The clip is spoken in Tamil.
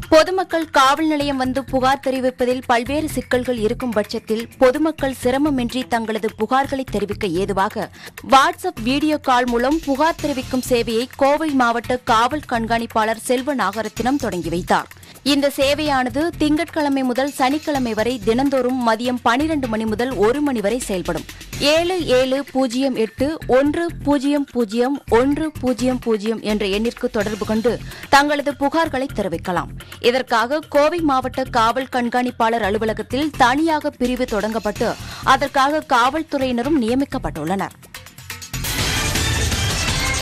பொதுமக்கள் காவல் நிலையம் வந்து புகார் தெரிவிப்பதில் பல்வேறு சிக்கல்கள் இருக்கும் பட்சத்தில் பொதுமக்கள் சிரமமின்றி தங்களது புகார்களை தெரிவிக்க ஏதுவாக வாட்ஸ்அப் வீடியோ கால் மூலம் புகார் தெரிவிக்கும் சேவையை கோவை மாவட்ட காவல் கண்காணிப்பாளர் செல்வ நாகரத்தினம் தொடங்கி வைத்தார் இந்த சேவையானது திங்கட்கிழமை முதல் சனிக்கிழமை வரை தினந்தோறும் மதியம் பனிரண்டு மணி முதல் ஒரு மணி வரை செயல்படும் ஏழு ஏழு பூஜ்ஜியம் எட்டு ஒன்று பூஜ்ஜியம் பூஜ்ஜியம் ஒன்று பூஜ்ஜியம் பூஜ்ஜியம் என்ற எண்ணிற்கு தொடர்பு கொண்டு தங்களது புகார்களை தெரிவிக்கலாம் இதற்காக கோவை மாவட்ட காவல் கண்காணிப்பாளர் அலுவலகத்தில் தனியாக பிரிவு தொடங்கப்பட்டு அதற்காக காவல்துறையினரும் நியமிக்கப்பட்டுள்ளனர்